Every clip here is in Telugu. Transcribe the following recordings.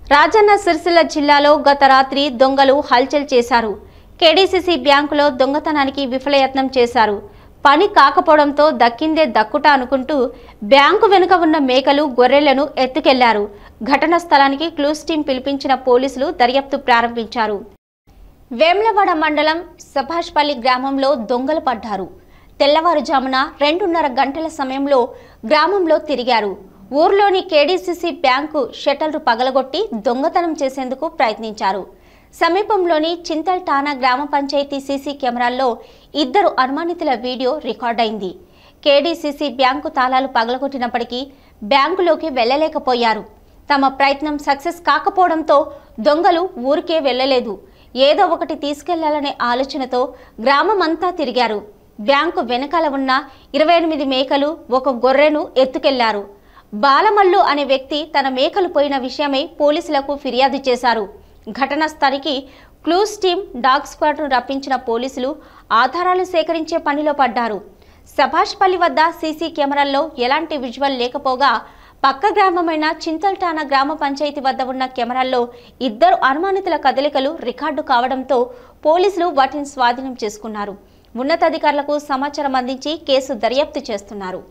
రాజన్న సిరిసిల్ల జిల్లాలో గత రాత్రి దొంగలు హల్చల్ చేశారు కేడీసీసీ బ్యాంకులో దొంగతనానికి విఫలయత్నం చేశారు పని కాకపోవడంతో దక్కిందే దక్కుట అనుకుంటూ బ్యాంకు వెనుక ఉన్న మేకలు గొర్రెలను ఎత్తుకెళ్లారు ఘటన స్థలానికి క్లూస్ టీం పిలిపించిన పోలీసులు దర్యాప్తు ప్రారంభించారు వేమ్లవాడ మండలం సభాష్పల్లి గ్రామంలో దొంగలు పడ్డారు తెల్లవారుజామున రెండున్నర గంటల సమయంలో గ్రామంలో తిరిగారు ఊర్లోని కేడీసీసీ బ్యాంకు షట్టర్లు పగలగొట్టి దొంగతనం చేసేందుకు ప్రయత్నించారు సమీపంలోని చింతల్ ఠాణా గ్రామ పంచాయతీ సీసీ కెమెరాల్లో ఇద్దరు అనుమానితుల వీడియో రికార్డైంది కేడీసీసీ బ్యాంకు తాళాలు పగలగొట్టినప్పటికీ బ్యాంకులోకి వెళ్ళలేకపోయారు తమ ప్రయత్నం సక్సెస్ కాకపోవడంతో దొంగలు ఊరికే వెళ్ళలేదు ఏదో ఒకటి తీసుకెళ్లాలనే ఆలోచనతో గ్రామమంతా తిరిగారు బ్యాంకు వెనకాల ఉన్న ఇరవై ఎనిమిది మేకలు ఒక గొర్రెను ఎత్తుకెళ్లారు బాలమల్లు అనే వ్యక్తి తన మేకలు పోయిన విషయమై పోలీసులకు ఫిర్యాదు చేశారు ఘటనా స్థలికి క్లూస్ టీం డాగ్ స్క్వాడ్ను రప్పించిన పోలీసులు ఆధారాలు సేకరించే పనిలో పడ్డారు సభాష్పల్లి వద్ద సీసీ కెమెరాల్లో ఎలాంటి విజువల్ లేకపోగా పక్క గ్రామమైన చింతల్టాన గ్రామ పంచాయతీ వద్ద ఉన్న కెమెరాల్లో ఇద్దరు అనుమానితుల కదలికలు రికార్డు కావడంతో పోలీసులు వాటిని స్వాధీనం చేసుకున్నారు ఉన్నతాధికారులకు సమాచారం అందించి కేసు దర్యాప్తు చేస్తున్నారు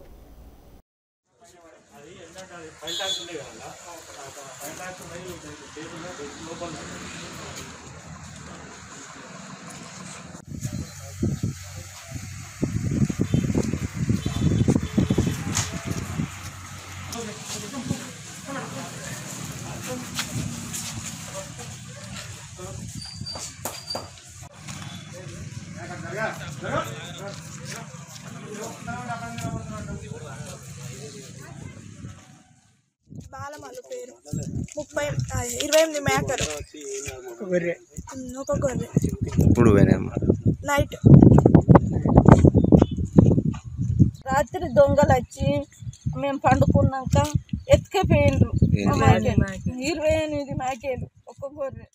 బాలమల్లు పేరు ముప్పై ఆ, ఇరవై ఎనిమిది మేకలు గొర్రె ఉమ్, ఒక గొర్రె ఇప్పుడు పోయినాయమ్మా నైట్ రాత్రి దొంగలు వచ్చి మేము పండుకున్నాక ఎత్తుకపోయిండ్రు మా మేకలు ఇరవై ఎనిమిది మేకేలు ఒక్క గొర్రె